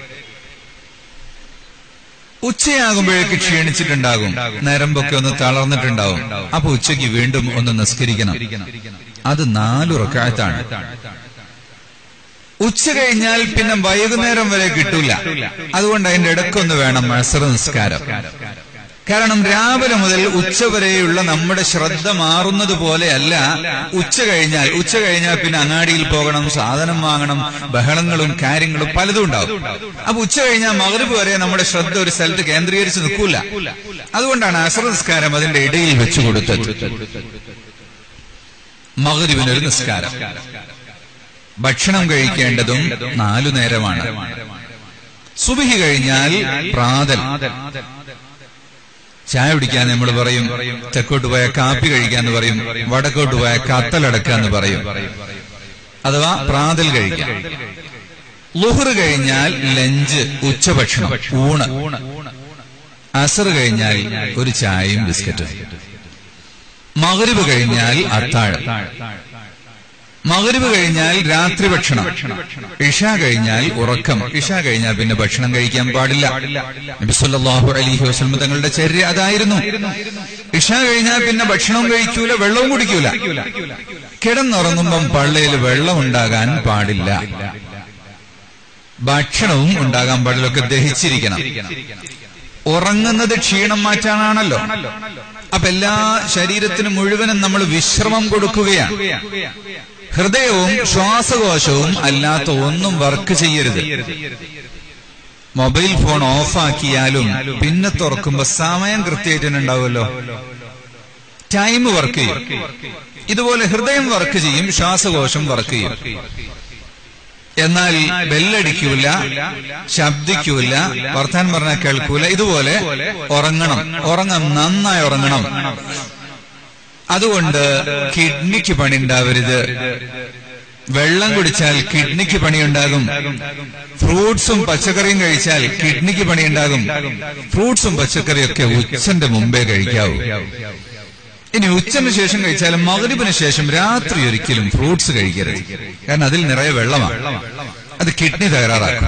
ഉച്ചയാകുമ്പോഴേക്ക് ക്ഷീണിച്ചിട്ടുണ്ടാകും നരമ്പൊക്കെ ഒന്ന് തളർന്നിട്ടുണ്ടാവും അപ്പൊ ഉച്ചയ്ക്ക് വീണ്ടും ഒന്ന് നിസ്കരിക്കണം അത് നാലുറക്കായത്താണ് ഉച്ച കഴിഞ്ഞാൽ പിന്നെ വൈകുന്നേരം വരെ കിട്ടൂല അതുകൊണ്ട് അതിന്റെ ഇടയ്ക്കൊന്ന് വേണം മത്സര നിസ്കാരം കാരണം രാവിലെ മുതൽ ഉച്ച വരെയുള്ള നമ്മുടെ ശ്രദ്ധ മാറുന്നത് പോലെയല്ല ഉച്ച കഴിഞ്ഞാൽ ഉച്ച കഴിഞ്ഞാൽ പിന്നെ അങ്ങാടിയിൽ പോകണം സാധനം വാങ്ങണം ബഹളങ്ങളും കാര്യങ്ങളും പലതും ഉണ്ടാവും അപ്പൊ ഉച്ച കഴിഞ്ഞാൽ മകരവ് വരെ നമ്മുടെ ശ്രദ്ധ ഒരു സ്ഥലത്ത് കേന്ദ്രീകരിച്ച് നിൽക്കൂല അതുകൊണ്ടാണ് അസർ നിസ്കാരം അതിന്റെ ഇടയിൽ വെച്ചു കൊടുത്തത് മകരുവിനൊരു നിസ്കാരം ഭക്ഷണം കഴിക്കേണ്ടതും നാലു നേരമാണ് സുബിഹി കഴിഞ്ഞാൽ പ്രാതൽ ചായ കുടിക്കാൻ നമ്മൾ പറയും തെക്കോട്ട് പോയ കാപ്പി കഴിക്കാന്ന് പറയും വടക്കോട്ട് പോയ കത്തലടക്കാന്ന് പറയും അഥവാ പ്രാതൽ കഴിക്കാം ലുഹർ കഴിഞ്ഞാൽ ലഞ്ച് ഉച്ചഭക്ഷണം ഊണ് അസർ കഴിഞ്ഞാൽ ഒരു ചായയും ബിസ്ക്കറ്റും മകരുവ് കഴിഞ്ഞാൽ അത്താഴം മകരുവ് കഴിഞ്ഞാൽ രാത്രി ഭക്ഷണം ഇഷ കഴിഞ്ഞാൽ ഉറക്കം ഇഷ കഴിഞ്ഞാൽ പിന്നെ ഭക്ഷണം കഴിക്കാൻ പാടില്ല നബിസ്വല്ലാഹു അലിഹി വസ്ലം തങ്ങളുടെ ചര്യ അതായിരുന്നു ഇഷ കഴിഞ്ഞാൽ പിന്നെ ഭക്ഷണവും കഴിക്കൂല വെള്ളവും കുടിക്കൂല കിടന്നുറങ്ങുമ്പം പള്ളയിൽ വെള്ളം ഉണ്ടാകാൻ പാടില്ല ഭക്ഷണവും ഉണ്ടാകാൻ പാടില്ല ഒക്കെ ദഹിച്ചിരിക്കണം ഉറങ്ങുന്നത് ക്ഷീണം മാറ്റാനാണല്ലോ അപ്പൊ എല്ലാ ശരീരത്തിനും മുഴുവനും നമ്മൾ വിശ്രമം കൊടുക്കുകയാണ് ഹൃദയവും ശ്വാസകോശവും അല്ലാത്ത ഒന്നും വർക്ക് ചെയ്യരുത് മൊബൈൽ ഫോൺ ഓഫാക്കിയാലും പിന്നെ തുറക്കുമ്പോ സമയം കൃത്യമായിട്ടുണ്ടാവുമല്ലോ ടൈം വർക്ക് ചെയ്യും ഇതുപോലെ ഹൃദയം വർക്ക് ചെയ്യും ശ്വാസകോശം വർക്ക് ചെയ്യും എന്നാൽ ബെല്ലടിക്കൂല ശബ്ദിക്കൂല വർത്താൻ പറഞ്ഞാൽ കേൾക്കൂല ഇതുപോലെ ഉറങ്ങണം ഉറങ്ങണം നന്നായി ഉറങ്ങണം അതുകൊണ്ട് കിഡ്നിക്ക് പണി ഉണ്ടാവരുത് വെള്ളം കുടിച്ചാൽ കിഡ്നിക്ക് പണിയുണ്ടാകും ഫ്രൂട്ട്സും പച്ചക്കറിയും കഴിച്ചാൽ കിഡ്നിക്ക് പണിയുണ്ടാകും ഫ്രൂട്ട്സും പച്ചക്കറിയും ഒക്കെ ഉച്ചന്റെ മുമ്പേ കഴിക്കാവൂ ഇനി ഉച്ചന് ശേഷം കഴിച്ചാലും മകരിബിന് ശേഷം രാത്രി ഒരിക്കലും ഫ്രൂട്ട്സ് കഴിക്കരുത് കാരണം അതിൽ നിറയെ വെള്ളമാണ് അത് കിഡ്നി തകരാറാക്കും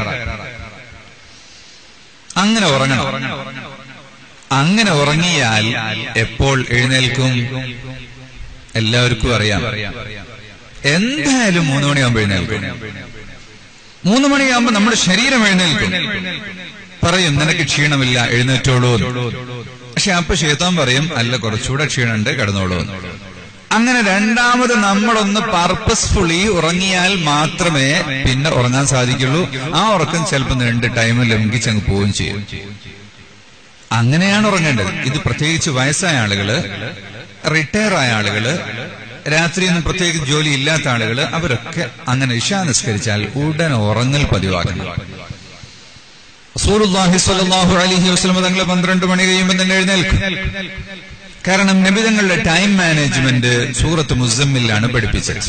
അങ്ങനെ ഉറങ്ങണം അങ്ങനെ ഉറങ്ങിയാൽ എപ്പോൾ എഴുന്നേൽക്കും എല്ലാവർക്കും അറിയാം എന്തായാലും മൂന്ന് മണിയാകുമ്പോൾ എഴുന്നേൽക്കും മൂന്ന് മണിയാകുമ്പോൾ നമ്മുടെ ശരീരം എഴുന്നേൽക്കും പറയും നിനക്ക് ക്ഷീണമില്ല എഴുന്നേറ്റോളൂ പക്ഷെ അപ്പൊ ശേതാൻ പറയും അല്ല കുറച്ചുകൂടെ ക്ഷീണമുണ്ട് കിടന്നോളൂ അങ്ങനെ രണ്ടാമത് നമ്മളൊന്ന് പർപ്പസ്ഫുള്ളി ഉറങ്ങിയാൽ മാത്രമേ പിന്നെ ഉറങ്ങാൻ സാധിക്കുള്ളൂ ആ ഉറക്കം ചിലപ്പോൾ നീണ്ട ടൈം ലംഘിച്ചങ്ങ് പോവുകയും ചെയ്യും അങ്ങനെയാണ് ഉറങ്ങേണ്ടത് ഇത് പ്രത്യേകിച്ച് വയസ്സായ ആളുകള് റിട്ടയർ ആയ ആളുകള് രാത്രിയൊന്നും പ്രത്യേകിച്ച് ജോലി ഇല്ലാത്ത ആളുകള് അവരൊക്കെ അങ്ങനെ ഇഷാ നിസ്കരിച്ചാൽ ഉടൻ ഉറങ്ങൽ പതിവാക്കണം റസൂലുള്ളാഹി സ്വല്ലല്ലാഹു അലൈഹി വസല്ലം തങ്ങൾ പന്ത്രണ്ട് മണി കഴിയുമ്പോൾ തന്നെ എഴുന്നേൽക്കും കാരണം നബിതങ്ങളുടെ ടൈം മാനേജ്മെന്റ് സൂറത്ത് മുസമ്മിലാണ് പഠിപ്പിച്ചത്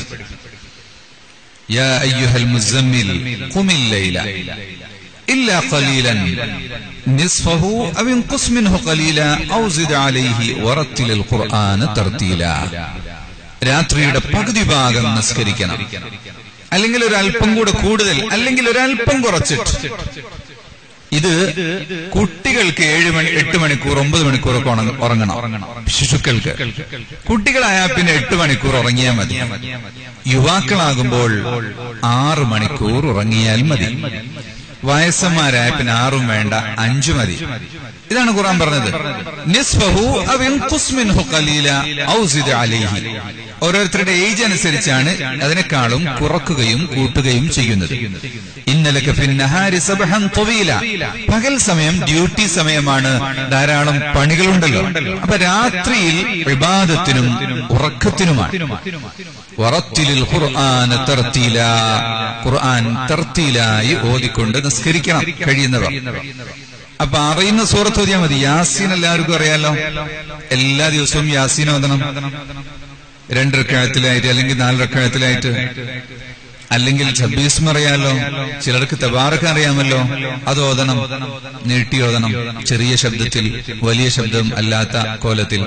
യാ അയ്യുഹൽ മുസമ്മിൽ ഖുമിൽ ലൈല ഇല്ല ഖലീലൻ നിസ്ഫഹു അവ ഇൻഖുസ് മിൻഹു ഖലീല ഔ സിദ് അലൈഹി വറത്തിൽ ഖുർആന തർത്തീല രാത്രിയുടെ പകുതി ഭാഗം നിസ്കരിക്കണം അല്ലെങ്കിൽ ഒരല്പം കൂടെ കൂടുതൽ അല്ലെങ്കിൽ ഒരല്പം കുറച്ചിട്ട് ഇത് കുട്ടികൾക്ക് ഏഴ് മണി എട്ട് മണിക്കൂർ ഒമ്പത് മണിക്കൂറൊക്കെ ഉറങ്ങണം ശിശുക്കൾക്ക് കുട്ടികളായാൽ പിന്നെ എട്ട് മണിക്കൂർ ഉറങ്ങിയാൽ മതി യുവാക്കളാകുമ്പോൾ ആറ് മണിക്കൂർ ഉറങ്ങിയാൽ മതി വയസ്സന്മാരായ പിന്നെ ആറും വേണ്ട അഞ്ചു മതി ഇതാണ് ഖുറാൻ പറഞ്ഞത് നിസ്ഫഹു അവ ഇൻഖുസ് മിൻഹു ഖലീല ഔ സിദ് അലൈഹി ഓരോരുത്തരുടെ ഏജ് അനുസരിച്ചാണ് അതിനേക്കാളും കുറക്കുകയും കൂട്ടുകയും ചെയ്യുന്നത് ഇൻ ഇന്നലക്ക് ഫിന്നഹാരി സബഹൻ തൊവീല പകൽ സമയം ഡ്യൂട്ടി സമയമാണ് ധാരാളം പണികളുണ്ടല്ലോ അപ്പൊ രാത്രിയിൽ വിവാദത്തിനും ഉറക്കത്തിനുമാണ് വറത്തിലിൽ ഖുർആൻ തർത്തീല ഖുർആൻ തർത്തീലായി ഓതിക്കൊണ്ട് നിസ്കരിക്കണം കഴിയുന്നവർ അപ്പൊ അറിയുന്ന സൂറത്ത് ഓതിയാൽ മതി യാസീൻ എല്ലാവർക്കും അറിയാലോ എല്ലാ ദിവസവും യാസീൻ ഓതണം രണ്ടരക്കാലത്തിലായിട്ട് അല്ലെങ്കിൽ നാലരക്കാലത്തിലായിട്ട് അല്ലെങ്കിൽ ഛബീസ്മ അറിയാലോ ചിലർക്ക് തബാറക്ക് അറിയാമല്ലോ അത് ഓതണം നീട്ടി ഓതണം ചെറിയ ശബ്ദത്തിൽ വലിയ ശബ്ദം അല്ലാത്ത കോലത്തിൽ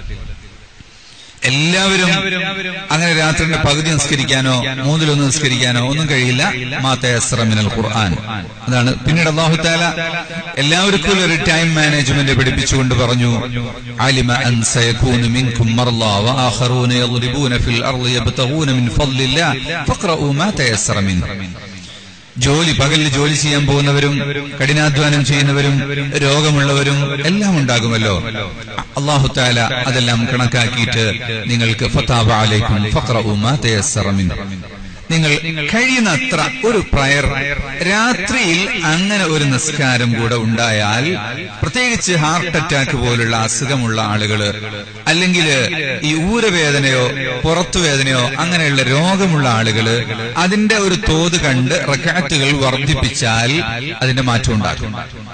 എല്ലാവരും അങ്ങനെ രാത്രിയുടെ പകുതി നിസ്കരിക്കാനോ മൂന്നിലൊന്ന് നിസ്കരിക്കാനോ ഒന്നും കഴിയില്ല മാത്തയസ്രമിനൽ ഖുർആൻ അതാണ് പിന്നീട് അള്ളാഹുത്താല എല്ലാവർക്കും ഒരു ടൈം മാനേജ്മെന്റ് പഠിപ്പിച്ചുകൊണ്ട് പറഞ്ഞു ആലിമ അൻ സയകൂനു മിൻകും മർളാ വആഖറൂന യദ്രിബൂന ഫിൽ അർളി യബ്തഗൂന മിൻ ഫദ്ലില്ലാഹ് ഫഖറഊ മാ തയസ്സറ മിൻ ജോലി പകലിൽ ജോലി ചെയ്യാൻ പോകുന്നവരും കഠിനാധ്വാനം ചെയ്യുന്നവരും രോഗമുള്ളവരും എല്ലാം ഉണ്ടാകുമല്ലോ അള്ളാഹു താല അതെല്ലാം കണക്കാക്കിയിട്ട് നിങ്ങൾക്ക് ഫത്താബ അലൈക്കും ഫഖറഊ മാ തയസ്സറ മിൻ നിങ്ങൾ കഴിയുന്നത്ര ഒരു പ്രയർ രാത്രിയിൽ അങ്ങനെ ഒരു നിസ്കാരം കൂടെ ഉണ്ടായാൽ പ്രത്യേകിച്ച് ഹാർട്ട് അറ്റാക്ക് പോലുള്ള അസുഖമുള്ള ആളുകള് അല്ലെങ്കിൽ ഈ ഊരവേദനയോ പുറത്തുവേദനയോ അങ്ങനെയുള്ള രോഗമുള്ള ആളുകള് അതിന്റെ ഒരു തോത് കണ്ട് റക്കാറ്റുകൾ വർദ്ധിപ്പിച്ചാൽ അതിന്റെ മാറ്റം ഉണ്ടാകും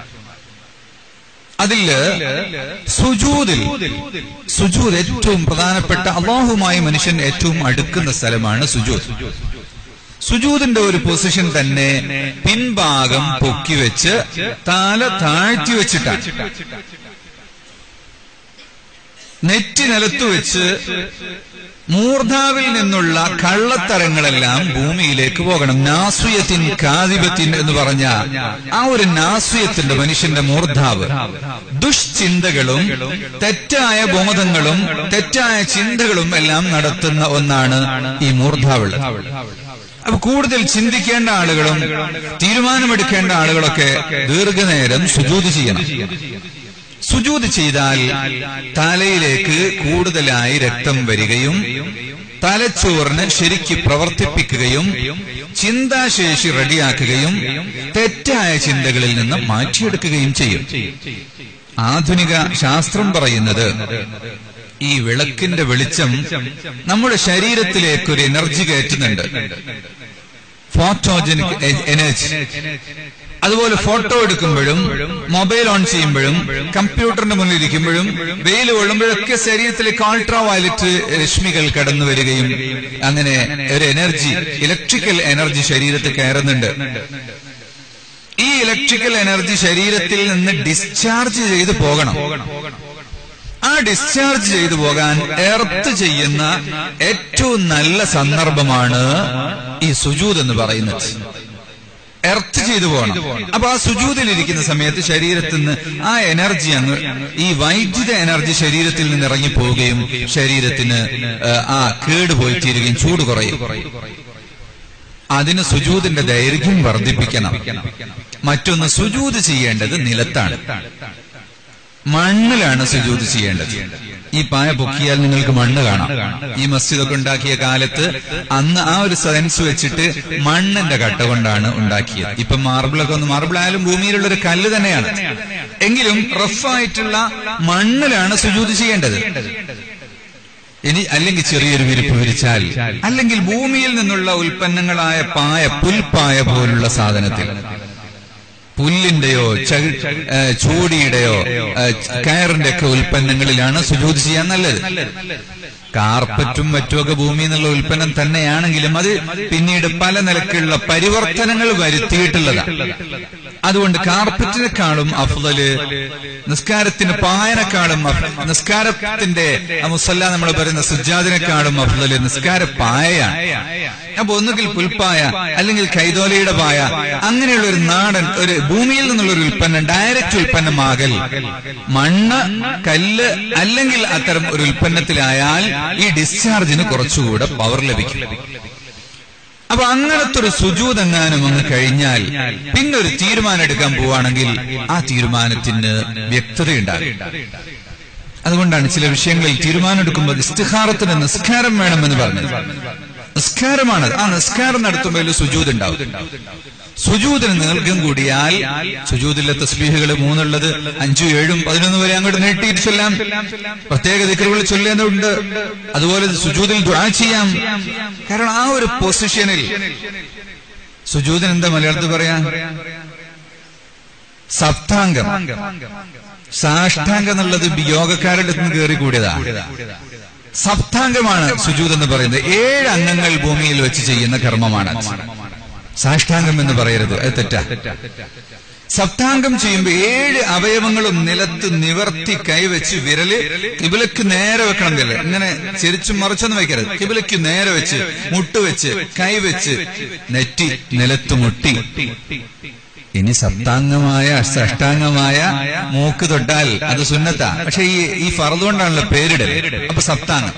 അതില് സുജൂദിൽ സുജൂദ് ഏറ്റവും പ്രധാനപ്പെട്ട അള്ളാഹുമായി മനുഷ്യൻ ഏറ്റവും അടുക്കുന്ന സ്ഥലമാണ് സുജൂദ് സുജൂദിന്റെ ഒരു പൊസിഷൻ തന്നെ പിൻഭാഗം പൊക്കി വെച്ച് തല താഴ്ത്തി വെച്ചിട്ടാണ് നെറ്റി നിലത്തു വെച്ച് മൂർധാവിൽ നിന്നുള്ള കള്ളത്തരങ്ങളെല്ലാം ഭൂമിയിലേക്ക് പോകണം നാസുയത്തിൻ കാതിപത്തിൻ എന്ന് പറഞ്ഞ ആ ഒരു നാസുയത്തിന്റെ മനുഷ്യന്റെ മൂർധാവ് ദുഷ്ചിന്തകളും തെറ്റായ ബോധങ്ങളും തെറ്റായ ചിന്തകളും എല്ലാം നടത്തുന്ന ഒന്നാണ് ഈ മൂർധാവിൾ അപ്പൊ കൂടുതൽ ചിന്തിക്കേണ്ട ആളുകളും തീരുമാനമെടുക്കേണ്ട ആളുകളൊക്കെ ദീർഘനേരം സുജൂതി ചെയ്യണം സുജൂത് ചെയ്താൽ തലയിലേക്ക് കൂടുതലായി രക്തം വരികയും തലച്ചോറിന് ശരിക്ക് പ്രവർത്തിപ്പിക്കുകയും ചിന്താശേഷി റെഡിയാക്കുകയും തെറ്റായ ചിന്തകളിൽ നിന്ന് മാറ്റിയെടുക്കുകയും ചെയ്യും ആധുനിക ശാസ്ത്രം പറയുന്നത് ഈ വിളക്കിന്റെ വെളിച്ചം നമ്മുടെ ശരീരത്തിലേക്ക് ഒരു എനർജി കയറ്റുന്നുണ്ട് ഫോട്ടോജനിക് എനർജി അതുപോലെ ഫോട്ടോ എടുക്കുമ്പോഴും മൊബൈൽ ഓൺ ചെയ്യുമ്പോഴും കമ്പ്യൂട്ടറിന്റെ മുന്നിൽ ഇരിക്കുമ്പോഴും വെയിൽ കൊള്ളുമ്പോഴൊക്കെ ശരീരത്തിലേക്ക് അൾട്രാ വയലറ്റ് രശ്മികൾ കടന്നു വരികയും അങ്ങനെ ഒരു എനർജി ഇലക്ട്രിക്കൽ എനർജി ശരീരത്തിൽ കയറുന്നുണ്ട് ഈ ഇലക്ട്രിക്കൽ എനർജി ശരീരത്തിൽ നിന്ന് ഡിസ്ചാർജ് ചെയ്ത് പോകണം ആ ഡിസ്ചാർജ് ചെയ്തു പോകാൻ എർത്ത് ചെയ്യുന്ന ഏറ്റവും നല്ല സന്ദർഭമാണ് ഈ സുജൂത് എന്ന് പറയുന്നത് എർത്ത് ചെയ്തു പോകണം അപ്പൊ ആ സുജൂതിലിരിക്കുന്ന സമയത്ത് ശരീരത്തിൽ നിന്ന് ആ എനർജി അങ്ങ് ഈ വൈദ്യുത എനർജി ശരീരത്തിൽ നിന്ന് ഇറങ്ങി പോവുകയും ശരീരത്തിന് ആ കേടുപോയി തീരുകയും ചൂട് കുറയും അതിന് സുജൂതിന്റെ ദൈർഘ്യം വർദ്ധിപ്പിക്കണം മറ്റൊന്ന് സുജൂത് ചെയ്യേണ്ടത് നിലത്താണ് മണ്ണിലാണ് സുജൂത് ചെയ്യേണ്ടത് ഈ പായ പൊക്കിയാൽ നിങ്ങൾക്ക് മണ്ണ് കാണാം ഈ മസ്ജിദൊക്കെ ഉണ്ടാക്കിയ കാലത്ത് അന്ന് ആ ഒരു സെൻസ് വെച്ചിട്ട് മണ്ണിന്റെ കട്ട കൊണ്ടാണ് ഉണ്ടാക്കിയത് ഇപ്പൊ മാർബിളൊക്കെ ഒന്ന് മാർബിൾ ആയാലും ഭൂമിയിലുള്ള ഒരു കല്ല് തന്നെയാണ് എങ്കിലും റഫായിട്ടുള്ള മണ്ണിലാണ് സുജൂത് ചെയ്യേണ്ടത് ഇനി അല്ലെങ്കിൽ ചെറിയൊരു വിരിപ്പ് വിരിച്ചാൽ അല്ലെങ്കിൽ ഭൂമിയിൽ നിന്നുള്ള ഉൽപ്പന്നങ്ങളായ പായ പുൽപ്പായ പോലുള്ള സാധനത്തിൽ പുല്ലിന്റെയോ ചൂടിയുടെയോ കയറിന്റെ ഒക്കെ ഉൽപ്പന്നങ്ങളിലാണ് സുജൂത് ചെയ്യാൻ നല്ലത് കാർപ്പറ്റും മറ്റുമൊക്കെ ഭൂമി എന്നുള്ള ഉൽപ്പന്നം തന്നെയാണെങ്കിലും അത് പിന്നീട് പല നിലക്കുള്ള പരിവർത്തനങ്ങൾ വരുത്തിയിട്ടുള്ളതാണ് അതുകൊണ്ട് കാർപ്പറ്റിനെക്കാളും അഫ്ദല് നിസ്കാരത്തിന് പായനെക്കാളും നിസ്കാരത്തിന്റെ മുസല്ല നമ്മൾ പറയുന്ന സുജാദിനെക്കാളും അഫ്ദല് നിസ്കാര പായയാണ് അപ്പൊ ഒന്നുകിൽ പുൽപ്പായ അല്ലെങ്കിൽ കൈതോലയുടെ പായ അങ്ങനെയുള്ള ഒരു നാടൻ ഒരു ഭൂമിയിൽ നിന്നുള്ള ഒരു ഉൽപ്പന്നം ഡയറക്റ്റ് ഉൽപ്പന്നമാകൽ മണ്ണ് കല്ല് അല്ലെങ്കിൽ അത്തരം ഒരു ഉൽപ്പന്നത്തിലായാൽ ഈ ഡിസ്ചാർജിന് കുറച്ചുകൂടെ പവർ ലഭിക്കും അപ്പൊ അങ്ങനത്തെ ഒരു സുജൂതെങ്ങാനും അങ്ങ് കഴിഞ്ഞാൽ പിന്നെ ഒരു തീരുമാനം എടുക്കാൻ പോവാണെങ്കിൽ ആ തീരുമാനത്തിന് വ്യക്തതയുണ്ടാകും അതുകൊണ്ടാണ് ചില വിഷയങ്ങളിൽ തീരുമാനം എടുക്കുമ്പോൾ ഇസ്തിഹാറത്തിന് നിസ്കാരം വേണമെന്ന് പറഞ്ഞത് നിസ്കാരമാണ് ആ നിസ്കാരം നടത്തുമ്പോൾ അതിൽ സുജൂത് ഉണ്ടാവും സുജൂതിന് നീർഘം കൂടിയാൽ സുജൂതിലെ തസ്ബീഹുകൾ മൂന്നുള്ളത് അഞ്ചും ഏഴും പതിനൊന്ന് വരെ അങ്ങോട്ട് നീട്ടിയിട്ട് ചൊല്ലാം പ്രത്യേക ദിക്കറുകൾ ചൊല്ലേണ്ടതുണ്ട് അതുപോലെ സുജൂതിൽ ദ്വാ ചെയ്യാം കാരണം ആ ഒരു പൊസിഷനിൽ സുജൂതിന് എന്താ മലയാളത്തിൽ പറയാ സപ്താംഗം സാഷ്ടാംഗം എന്നുള്ളത് യോഗക്കാരുടെ അടുത്ത് നിന്ന് കയറി കൂടിയതാ സപ്താംഗമാണ് സുജൂത് എന്ന് പറയുന്നത് ഏഴ് അംഗങ്ങൾ ഭൂമിയിൽ വെച്ച് ചെയ്യുന്ന കർമ്മമാണ് സാഷ്ടാംഗം എന്ന് പറയരുത് അത് തെറ്റാ സപ്താംഗം ചെയ്യുമ്പോൾ ഏഴ് അവയവങ്ങളും നിലത്ത് നിവർത്തി കൈവച്ച് വിരല് കിബിലക്ക് നേരെ വെക്കണം വിരല് ഇങ്ങനെ ചെരിച്ചും മറിച്ചൊന്നും വെക്കരുത് കിബിലക്ക് നേരെ വെച്ച് മുട്ടുവെച്ച് കൈവച്ച് നെറ്റി നിലത്ത് മുട്ടി ഇനി സപ്താംഗമായ അഷ്ടാംഗമായ മൂക്ക് തൊട്ടാൽ അത് സുന്നത്താ പക്ഷെ ഈ ഈ ഫറദ് കൊണ്ടാണല്ലോ പേരിടൽ അപ്പൊ സപ്താംഗം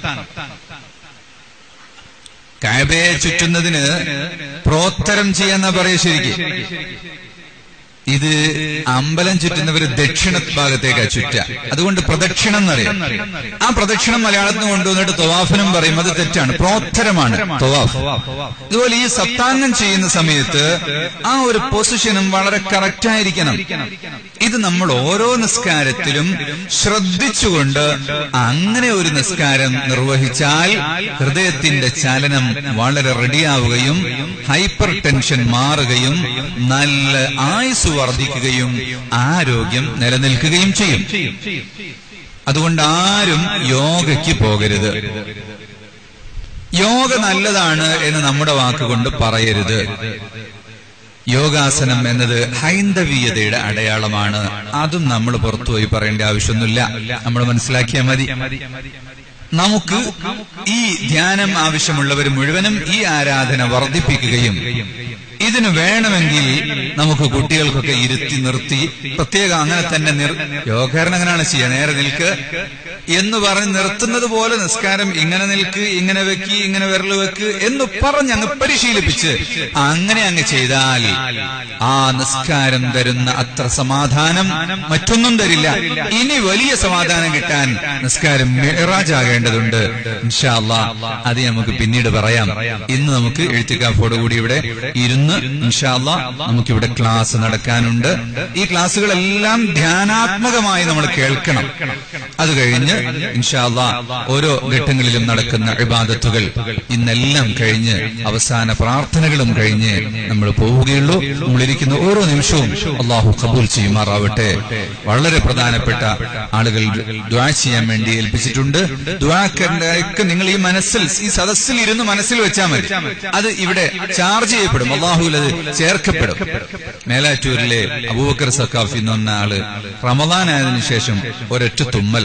കാബയെ ചുറ്റുന്നതിന് പ്രോത്തരം ചെയ്യാന്ന പറയാ ശരിക്കും ഇത് അമ്പലം ചുറ്റുന്നവര് ദക്ഷിണ ഭാഗത്തേക്കാ ചുറ്റ അതുകൊണ്ട് പ്രദക്ഷിണം എന്നറിയാം ആ പ്രദക്ഷിണം മലയാളത്തിൽ നിന്ന് കൊണ്ടുവന്നിട്ട് തൊവാഫിനും പറയും അത് തെറ്റാണ് പ്രോത്തരമാണ് തൊവാഫ് അതുപോലെ ഈ സപ്താംഗം ചെയ്യുന്ന സമയത്ത് ആ ഒരു പൊസിഷനും വളരെ കറക്റ്റ് ആയിരിക്കണം ഇത് നമ്മൾ ഓരോ നിസ്കാരത്തിലും ശ്രദ്ധിച്ചുകൊണ്ട് അങ്ങനെ ഒരു നിസ്കാരം നിർവഹിച്ചാൽ ഹൃദയത്തിന്റെ ചലനം വളരെ റെഡിയാവുകയും ഹൈപ്പർ ടെൻഷൻ മാറുകയും നല്ല ആയുസ് വർദ്ധിക്കുകയും ആരോഗ്യം നിലനിൽക്കുകയും ചെയ്യും അതുകൊണ്ട് ആരും യോഗയ്ക്ക് പോകരുത് യോഗ നല്ലതാണ് എന്ന് നമ്മുടെ വാക്കുകൊണ്ട് പറയരുത് യോഗാസനം എന്നത് ഹൈന്ദവീയതയുടെ അടയാളമാണ് അതും നമ്മൾ പുറത്തുപോയി പറയേണ്ട ആവശ്യമൊന്നുമില്ല നമ്മൾ മനസ്സിലാക്കിയാൽ മതി നമുക്ക് ഈ ധ്യാനം ആവശ്യമുള്ളവർ മുഴുവനും ഈ ആരാധന വർദ്ധിപ്പിക്കുകയും ഇതിന് വേണമെങ്കിൽ നമുക്ക് കുട്ടികൾക്കൊക്കെ ഇരുത്തി നിർത്തി പ്രത്യേകം അങ്ങനെ തന്നെ നിർ യോഗാരൻ അങ്ങനെയാണ് ചെയ്യുക നേരെ നിൽക്ക് എന്ന് പറഞ്ഞ് നിർത്തുന്നത് പോലെ നിസ്കാരം ഇങ്ങനെ നിൽക്ക് ഇങ്ങനെ വെക്ക് ഇങ്ങനെ വിരൽ വെക്ക് എന്ന് പറഞ്ഞ് അങ്ങ് പരിശീലിപ്പിച്ച് അങ്ങനെ അങ്ങ് ചെയ്താൽ ആ നിസ്കാരം തരുന്ന അത്ര സമാധാനം മറ്റൊന്നും തരില്ല ഇനി വലിയ സമാധാനം കിട്ടാൻ നിസ്കാരം മിറാജാകേണ്ടതുണ്ട് ഇൻഷാല്ലാ അത് നമുക്ക് പിന്നീട് പറയാം ഇന്ന് നമുക്ക് എഴുത്തിക്കാഫോട് കൂടി ഇവിടെ ഇരുന്ന് ഇൻഷാല്ല നമുക്കിവിടെ ക്ലാസ് നടക്കാനുണ്ട് ഈ ക്ലാസ്സുകളെല്ലാം ധ്യാനാത്മകമായി നമ്മൾ കേൾക്കണം അത് കഴിഞ്ഞ് ഇൻഷാല്ല ഓരോ ഘട്ടങ്ങളിലും നടക്കുന്ന ഇബാദത്തുകൾ ഇന്നെല്ലാം കഴിഞ്ഞ് അവസാന പ്രാർത്ഥനകളും കഴിഞ്ഞ് നമ്മൾ പോവുകയുള്ളൂ നമ്മളിരിക്കുന്ന ഓരോ നിമിഷവും അള്ളാഹു കബൂൽ ചെയ്യുമാറാവട്ടെ വളരെ പ്രധാനപ്പെട്ട ആളുകൾ ദ്വാ ചെയ്യാൻ വേണ്ടി ഏൽപ്പിച്ചിട്ടുണ്ട് ദ്വാക്കറിന്റെ നിങ്ങൾ ഈ മനസ്സിൽ ഈ സദസ്സിൽ ഇരുന്ന് മനസ്സിൽ വെച്ചാൽ മതി അത് ഇവിടെ ചാർജ് ചെയ്യപ്പെടും അള്ളാഹുൽ അത് ചേർക്കപ്പെടും മേലാറ്റൂരിലെ അബൂബക്കർ സക്കാഫി എന്ന് പറഞ്ഞ ആള് റമദാനായതിനു ശേഷം ഒരൊറ്റ തുമ്മല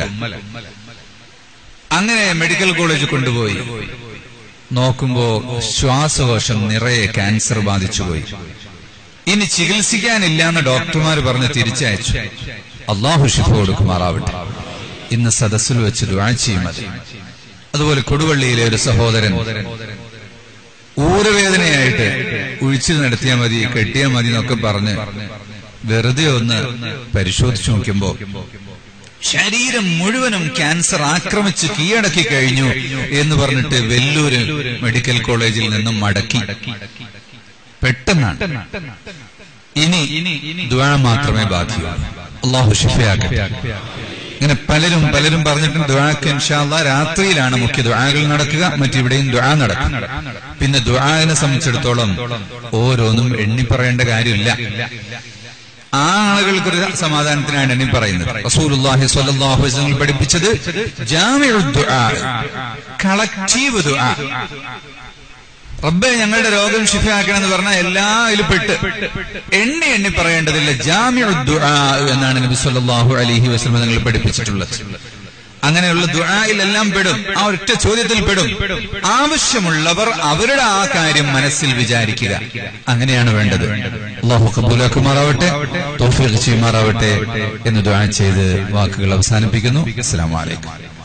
അങ്ങനെ മെഡിക്കൽ കോളേജ് കൊണ്ടുപോയി നോക്കുമ്പോ ശ്വാസകോശം നിറയെ ക്യാൻസർ ബാധിച്ചുപോയി ഇനി ചികിത്സിക്കാനില്ല എന്ന് ഡോക്ടർമാർ പറഞ്ഞ് തിരിച്ചയച്ചു അള്ളാഹു ഷിഫ കൊടുക്കുമാറാവട്ടെ ഇന്ന് സദസ്സിൽ വെച്ച് ദ്വാഴ്ചയും മതി അതുപോലെ കൊടുവള്ളിയിലെ ഒരു സഹോദരൻ ഊരവേദനയായിട്ട് ഉഴിച്ചിൽ നടത്തിയാൽ മതി കെട്ടിയാൽ മതി എന്നൊക്കെ പറഞ്ഞ് വെറുതെ ഒന്ന് പരിശോധിച്ചു നോക്കുമ്പോ ശരീരം മുഴുവനും ക്യാൻസർ ആക്രമിച്ച് കീഴടക്കി കഴിഞ്ഞു എന്ന് പറഞ്ഞിട്ട് വെല്ലൂര് മെഡിക്കൽ കോളേജിൽ നിന്നും മടക്കി പെട്ടെന്നാണ് ഇനി ദ്വാ മാത്രമേ ബാധിക്കൂ അള്ളാഹു ഷിഫയാക്കട്ടെ ഇങ്ങനെ പലരും പലരും പറഞ്ഞിട്ടുണ്ട് ദ്വാക്ക് ഇൻഷാല്ല രാത്രിയിലാണ് മുഖ്യ ദ്വാകൾ നടക്കുക മറ്റിവിടെയും ദ്വാ നടക്കും പിന്നെ ദ്വാനെ സംബന്ധിച്ചിടത്തോളം ഓരോന്നും എണ്ണി പറയേണ്ട കാര്യമില്ല ആ ആളുകൾക്കൊരു സമാധാനത്തിനാണ് എണ്ണി പറയുന്നത് റസൂലുള്ളാഹി സ്വല്ലല്ലാഹു അലൈഹി വസല്ലം പഠിപ്പിച്ചത് ജാമിഉ ദുആ കളക്റ്റീവ് ദുആ റബ്ബെ ഞങ്ങളുടെ രോഗം ശിഫയാക്കണമെന്ന് പറഞ്ഞാൽ എല്ലാ ഇതിലും പെട്ട് എണ്ണി എണ്ണി പറയേണ്ടതില്ല ജാമ്യ ദുആ എന്നാണ് നബി സല്ലല്ലാഹു അലൈഹി വസല്ലം നിങ്ങൾ പഠിപ്പിച്ചിട്ടുള്ളത് അങ്ങനെയുള്ള ദുആയിലെല്ലാം പെടും ആ ഒറ്റ ചോദ്യത്തിൽ പെടും ആവശ്യമുള്ളവർ അവരുടെ ആ കാര്യം മനസ്സിൽ വിചാരിക്കുക അങ്ങനെയാണ് വേണ്ടത് അള്ളാഹു കബൂലാക്കുമാറാവട്ടെ തോഫീഖ് ചെയ്യുമാറാവട്ടെ എന്ന് ദുആ ചെയ്ത് വാക്കുകൾ അവസാനിപ്പിക്കുന്നു അസ്സലാമു അലൈക്കും